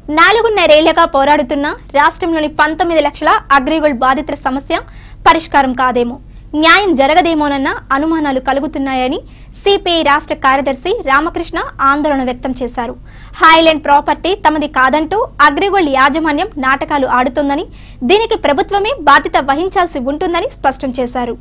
నాలుగున్నరేళ్లుగా పోరాడుతున్న రాష్ట్రంలోని పంతొమ్మిది లక్షల అగ్రిగోల్డ్ బాధితుల సమస్య పరిష్కారం కాదేమో న్యాయం జరగదేమోనన్న అనుమానాలు కలుగుతున్నాయని సిపిఐ రాష్ట్ర కార్యదర్శి రామకృష్ణ ఆందోళన వ్యక్తం చేశారు హైలాండ్ ప్రాపర్టీ తమది కాదంటూ అగ్రిగోల్డ్ యాజమాన్యం నాటకాలు ఆడుతోందని దీనికి ప్రభుత్వమే బాధ్యత వహించాల్సి ఉంటుందని స్పష్టం చేశారు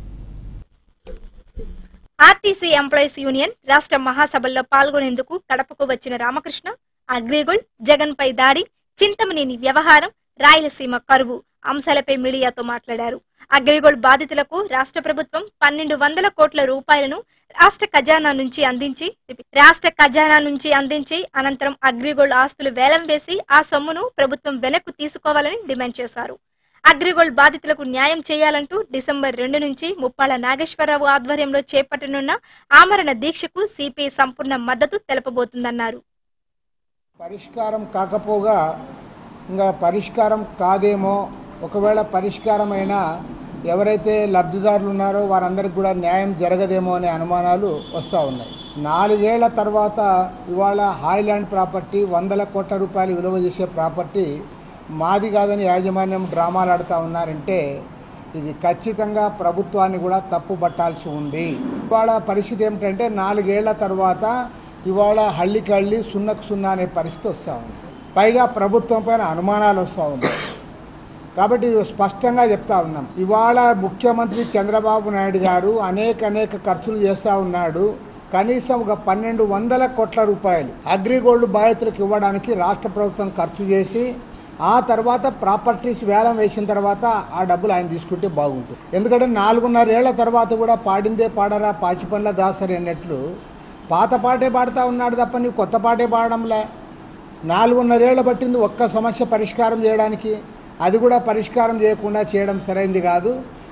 ఆర్టీసీ ఎంప్లాయీస్ యూనియన్ రాష్ట్ర మహాసభల్లో పాల్గొనేందుకు కడపకు వచ్చిన రామకృష్ణ అగ్రిగోల్డ్ జగన్ పై దాడి చింతమనేని వ్యవహారం రాయలసీమ కరువు అంశాలపై మీడియాతో మాట్లాడారు అగ్రిగోల్డ్ బాధితులకు రాష్ట్ర ప్రభుత్వం పన్నెండు వందల కోట్ల రూపాయలను రాష్ట్ర ఖజానా నుంచి అందించి రాష్ట్ర ఖజానా నుంచి అందించి అనంతరం అగ్రిగోల్డ్ ఆస్తులు వేలం వేసి ఆ సొమ్మును ప్రభుత్వం వెనక్కు తీసుకోవాలని డిమాండ్ చేశారు అగ్రిగోల్డ్ బాధితులకు న్యాయం చేయాలంటూ డిసెంబర్ రెండు నుంచి ముప్పాళ్ల నాగేశ్వరరావు ఆధ్వర్యంలో చేపట్టనున్న ఆమరణ దీక్షకు సిపిఐ సంపూర్ణ మద్దతు తెలపబోతుందన్నారు పరిష్కారం కాకపోగా ఇంకా పరిష్కారం కాదేమో ఒకవేళ పరిష్కారమైనా ఎవరైతే లబ్ధిదారులు ఉన్నారో వారందరికి కూడా న్యాయం జరగదేమో అనే అనుమానాలు వస్తూ ఉన్నాయి నాలుగేళ్ల తర్వాత ఇవాళ హాయ్లాండ్ ప్రాపర్టీ వందల కోట్ల రూపాయలు విలువ చేసే ప్రాపర్టీ మాది కాదని యాజమాన్యం డ్రామాలు ఆడుతూ ఉన్నారంటే ఇది ఖచ్చితంగా ప్రభుత్వాన్ని కూడా తప్పు పట్టాల్సి ఉంది ఇవాళ పరిస్థితి ఏమిటంటే నాలుగేళ్ల తర్వాత ఇవాళ హళ్ళికి హళ్ళి సున్నకు సున్నా అనే పరిస్థితి వస్తూ ఉంది పైగా ప్రభుత్వం పైన అనుమానాలు వస్తూ ఉన్నాయి కాబట్టి ఇవి స్పష్టంగా చెప్తా ఉన్నాం ఇవాళ ముఖ్యమంత్రి చంద్రబాబు నాయుడు గారు అనేక అనేక ఖర్చులు చేస్తూ ఉన్నాడు కనీసం ఒక పన్నెండు వందల కోట్ల రూపాయలు అగ్రిగోల్డ్ బాధితులకు ఇవ్వడానికి రాష్ట్ర ప్రభుత్వం ఖర్చు చేసి ఆ తర్వాత ప్రాపర్టీస్ వేలం వేసిన తర్వాత ఆ డబ్బులు ఆయన తీసుకుంటే బాగుంటుంది ఎందుకంటే నాలుగున్నరేళ్ల తర్వాత కూడా పాడిందే పాడరా పాచి పనుల దాసరి అన్నట్లు పాత పాటే పాడుతూ ఉన్నాడు తప్ప నీవు కొత్త పాటే పాడడంలే నాలుగున్నరేళ్ల పట్టింది ఒక్క సమస్య పరిష్కారం చేయడానికి అది కూడా పరిష్కారం చేయకుండా చేయడం సరైంది కాదు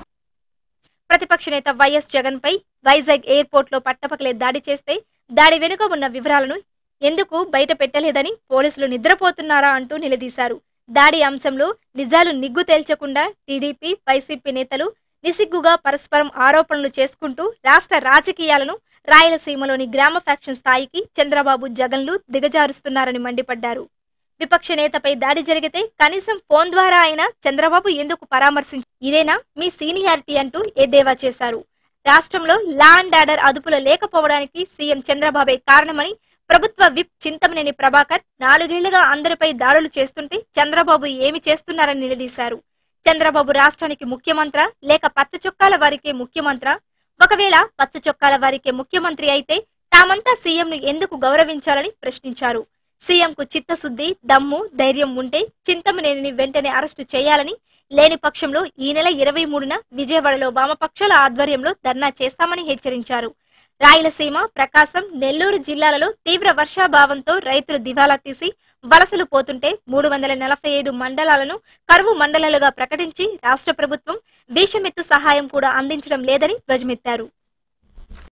ప్రతిపక్ష నేత వైఎస్ జగన్ పై వైజాగ్ ఎయిర్పోర్ట్ లో పట్టపకలే దాడి చేస్తే దాడి వెనుక ఉన్న వివరాలను ఎందుకు బయట పెట్టలేదని పోలీసులు నిద్రపోతున్నారా అంటూ నిలదీశారు దాడి అంశంలో నిజాలు నిగ్గు తేల్చకుండా టీడీపీ వైసీపీ నేతలు నిసిగ్గుగా పరస్పరం ఆరోపణలు చేసుకుంటూ రాష్ట్ర రాజకీయాలను రాయలసీమలోని గ్రామ ఫ్యాక్షన్ స్థాయికి చంద్రబాబు జగన్లు దిగజారుస్తున్నారని మండిపడ్డారు విపక్ష నేతపై దాడి జరిగితే కనీసం ఫోన్ ద్వారా అయినా చంద్రబాబు ఎందుకు పరామర్శించి ఇదేనా మీ సీనియారిటీ అంటూ ఎద్దేవా చేశారు రాష్ట్రంలో లా అండ్ ఆర్డర్ అదుపులో లేకపోవడానికి సీఎం చంద్రబాబే కారణమని ప్రభుత్వ విప్ చింతమనేని ప్రభాకర్ నాలుగేళ్లుగా అందరిపై దాడులు చేస్తుంటే చంద్రబాబు ఏమి చేస్తున్నారని నిలదీశారు చంద్రబాబు రాష్ట్రానికి ముఖ్యమంత్ర లేక పచ్చ చొక్కాల వారికే ముఖ్యమంత్ర ఒకవేళ పచ్చ చొక్కాల వారికే ముఖ్యమంత్రి అయితే తామంతా సీఎంను ఎందుకు గౌరవించాలని ప్రశ్నించారు సీఎంకు చిత్తశుద్ధి దమ్ము ధైర్యం ఉంటే చింతమనేనిని వెంటనే అరెస్టు చేయాలని లేని పక్షంలో ఈ నెల ఇరవై మూడున విజయవాడలో వామపక్షాల ఆధ్వర్యంలో ధర్నా చేస్తామని హెచ్చరించారు రాయలసీమ ప్రకాశం నెల్లూరు జిల్లాలలో తీవ్ర వర్షాభావంతో రైతులు దివాలా తీసి వలసలు పోతుంటే మూడు వందల నలభై ఐదు మండలాలను కరువు మండలాలుగా ప్రకటించి రాష్ట్ర ప్రభుత్వం భీషమెత్తు సహాయం కూడా అందించడం లేదని ధ్వజమెత్తారు